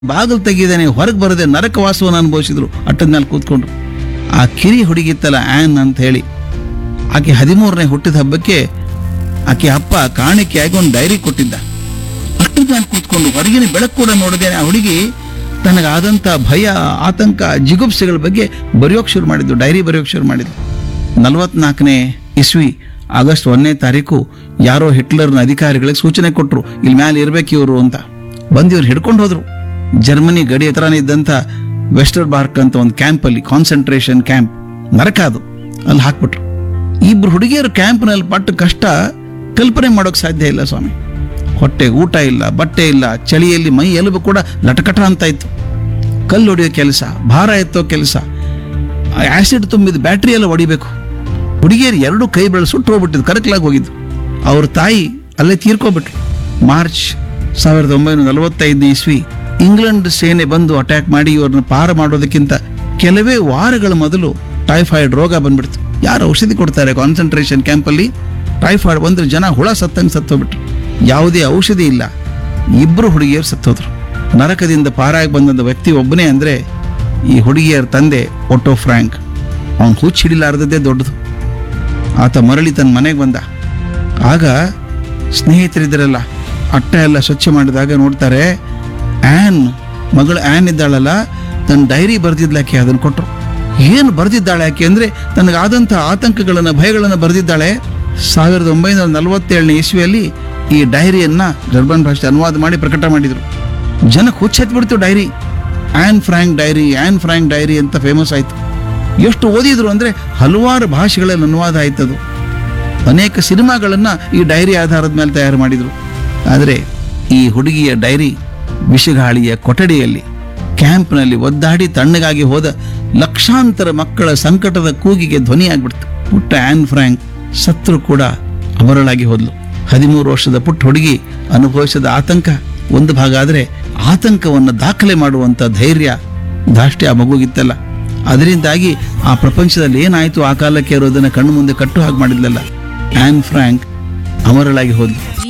ಬಾಗಿಲು ತೆಗಿದೇನೆ ಹೊರಗೆ ಬರದೆ ನರಕವಾಸವನ್ನು ಅನುಭವಿಸಿದ್ರು ಅಟ್ಟದ ಮೇಲೆ ಕೂತ್ಕೊಂಡು ಆ ಕಿರಿ ಹುಡುಗಿತ್ತಲ್ಲ ಆ್ಯನ್ ಅಂತ ಹೇಳಿ ಆಕೆ ಹದಿಮೂರನೇ ಹುಟ್ಟಿದ ಹಬ್ಬಕ್ಕೆ ಆಕೆ ಅಪ್ಪ ಕಾಣಿಕೆಯಾಗಿ ಒಂದು ಡೈರಿ ಕೊಟ್ಟಿದ್ದ ಅಟ್ಟದ ಮೇಲೆ ಕೂತ್ಕೊಂಡು ಹೊರಗಿನ ಬೆಳಕು ಕೂಡ ನೋಡದೇನೆ ಆ ಹುಡುಗಿ ತನಗಾದಂಥ ಭಯ ಆತಂಕ ಜಿಗುಪ್ಸೆಗಳ ಬಗ್ಗೆ ಬರೆಯೋಕೆ ಶುರು ಮಾಡಿದ್ದು ಡೈರಿ ಬರೆಯೋಕೆ ಶುರು ಮಾಡಿದ್ದು ನಲವತ್ನಾಲ್ಕನೇ ಇಸ್ವಿ ಆಗಸ್ಟ್ ಒಂದನೇ ತಾರೀಕು ಯಾರೋ ಹಿಟ್ಲರ್ನ ಅಧಿಕಾರಿಗಳಿಗೆ ಸೂಚನೆ ಕೊಟ್ಟರು ಇಲ್ಲಿ ಮ್ಯಾಲೆ ಇರ್ಬೇಕು ಇವರು ಅಂತ ಬಂದು ಇವ್ರು ಹಿಡ್ಕೊಂಡು ಹೋದ್ರು ಜರ್ಮನಿ ಗಡಿ ಹತ್ರನೇ ಇದ್ದಂಥ ವೆಸ್ಟರ್ ಬಾರ್ಕ್ ಅಂತ ಒಂದು ಕ್ಯಾಂಪಲ್ಲಿ ಕಾನ್ಸಂಟ್ರೇಷನ್ ಕ್ಯಾಂಪ್ ನರಕ ಅದು ಅಲ್ಲಿ ಹಾಕ್ಬಿಟ್ರು ಇಬ್ರು ಹುಡುಗಿಯರು ಕ್ಯಾಂಪ್ನಲ್ಲಿ ಪಟ್ಟ ಕಷ್ಟ ಕಲ್ಪನೆ ಮಾಡೋಕೆ ಸಾಧ್ಯ ಇಲ್ಲ ಸ್ವಾಮಿ ಹೊಟ್ಟೆ ಊಟ ಇಲ್ಲ ಬಟ್ಟೆ ಇಲ್ಲ ಚಳಿಯಲ್ಲಿ ಮೈ ಎಲುಬು ಕೂಡ ಲಟಕಟ ಅಂತ ಇತ್ತು ಕಲ್ಲು ಹೊಡೆಯೋ ಕೆಲಸ ಭಾರ ಎತ್ತೋ ಕೆಲಸ ಆಸಿಡ್ ತುಂಬಿದ ಬ್ಯಾಟ್ರಿ ಎಲ್ಲ ಹೊಡಿಬೇಕು ಹುಡುಗಿಯರು ಎರಡು ಕೈ ಬೆಳೆ ಸುಟ್ಟು ಹೋಗ್ಬಿಟ್ಟಿದ್ದು ಕರಕಲಾಗಿ ಹೋಗಿದ್ದು ಅವ್ರ ತಾಯಿ ಅಲ್ಲೇ ತೀರ್ಕೊಬಿಟ್ರು ಮಾರ್ಚ್ ಸಾವಿರದ ಒಂಬೈನೂರ ನಲವತ್ತೈದನೇ ಇಸ್ವಿ ಇಂಗ್ಲೆಂಡ್ ಸೇನೆ ಬಂದು ಅಟ್ಯಾಕ್ ಮಾಡಿ ಇವ್ರನ್ನ ಪಾರ ಮಾಡೋದಕ್ಕಿಂತ ಕೆಲವೇ ವಾರಗಳ ಮೊದಲು ಟೈಫಾಯ್ಡ್ ರೋಗ ಬಂದ್ಬಿಡ್ತು ಯಾರು ಔಷಧಿ ಕೊಡ್ತಾರೆ ಕಾನ್ಸಂಟ್ರೇಷನ್ ಕ್ಯಾಂಪಲ್ಲಿ ಟೈಫಾಯ್ಡ್ ಬಂದ್ರೆ ಜನ ಹುಳ ಸತ್ತಂಗೆ ಸತ್ತೋಗ್ಬಿಟ್ರು ಯಾವುದೇ ಔಷಧಿ ಇಲ್ಲ ಇಬ್ಬರು ಹುಡುಗಿಯರು ಸತ್ತೋದ್ರು ನರಕದಿಂದ ಪಾರಾಗಿ ಬಂದಂಥ ವ್ಯಕ್ತಿ ಒಬ್ಬನೇ ಅಂದರೆ ಈ ಹುಡುಗಿಯರ ತಂದೆ ಒಟೋ ಫ್ರ್ಯಾಂಕ್ ಅವನು ಹುಚ್ಚು ಹಿಡಿಲಾರ್ದದ್ದೇ ದೊಡ್ಡದು ಆತ ಮರಳಿ ತನ್ನ ಮನೆಗೆ ಬಂದ ಆಗ ಸ್ನೇಹಿತರಿದ್ದರಲ್ಲ ಅಟ್ಟ ಎಲ್ಲ ಸ್ವಚ್ಛ ಮಾಡಿದಾಗ ನೋಡ್ತಾರೆ ಆ್ಯನ್ ಮಗಳು ಆ್ಯನ್ ಇದ್ದಾಳಲ್ಲ ತನ್ನ ಡೈರಿ ಬರೆದಿದ್ಲಾಕೆ ಅದನ್ನು ಕೊಟ್ಟರು ಏನು ಬರೆದಿದ್ದಾಳೆ ಯಾಕೆ ಅಂದರೆ ತನಗಾದಂಥ ಆತಂಕಗಳನ್ನು ಭಯಗಳನ್ನು ಬರೆದಿದ್ದಾಳೆ ಸಾವಿರದ ಒಂಬೈನೂರ ನಲವತ್ತೇಳನೇ ಇಸ್ವಿಯಲ್ಲಿ ಈ ಡೈರಿಯನ್ನು ಜರ್ಮನ್ ಭಾಷೆ ಅನುವಾದ ಮಾಡಿ ಪ್ರಕಟ ಮಾಡಿದರು ಜನಕ್ಕೆ ಹುಚ್ಚೆತ್ಬಿಡ್ತು diary Anne Frank diary Anne Frank diary ಅಂತ ಫೇಮಸ್ ಆಯಿತು ಎಷ್ಟು ಓದಿದ್ರು ಅಂದರೆ ಹಲವಾರು ಭಾಷೆಗಳಲ್ಲಿ ಅನುವಾದ ಆಯ್ತದು ಅನೇಕ ಸಿನಿಮಾಗಳನ್ನು ಈ ಡೈರಿ ಆಧಾರದ ಮೇಲೆ ತಯಾರು ಮಾಡಿದರು ಆದರೆ ಈ ಹುಡುಗಿಯ ಡೈರಿ ವಿಷಗಾಳಿಯ ಕೊಠಡಿಯಲ್ಲಿ ಕ್ಯಾಂಪ್ನಲ್ಲಿ ಒದ್ದಾಡಿ ತಣ್ಣಗಾಗಿ ಹೋದ ಲಕ್ಷಾಂತರ ಮಕ್ಕಳ ಸಂಕಟದ ಕೂಗಿಗೆ ಧ್ವನಿಯಾಗ್ಬಿಡ್ತು ಪುಟ್ಟ ಆ್ಯನ್ ಫ್ರ್ಯಾಂಕ್ ಸತ್ರು ಕೂಡ ಅಮರಳಾಗಿ ಹೋದ್ಲು ಹದಿಮೂರು ವರ್ಷದ ಪುಟ್ಟ ಹುಡುಗಿ ಅನುಭವಿಸಿದ ಆತಂಕ ಒಂದು ಭಾಗ ಆದರೆ ಆತಂಕವನ್ನು ದಾಖಲೆ ಮಾಡುವಂಥ ಧೈರ್ಯ ದಾಷ್ಟ್ಯ ಆ ಮಗುಗಿತ್ತಲ್ಲ ಅದರಿಂದಾಗಿ ಆ ಪ್ರಪಂಚದಲ್ಲಿ ಏನಾಯಿತು ಆ ಕಾಲಕ್ಕೆ ಇರೋದನ್ನ ಕಣ್ಣು ಮುಂದೆ ಕಟ್ಟು ಹಾಗೆ ಮಾಡಿದ್ಲಲ್ಲ ಆ್ಯನ್ ಫ್ರ್ಯಾಂಕ್ ಅಮರಳಾಗಿ ಹೋದ್ಲು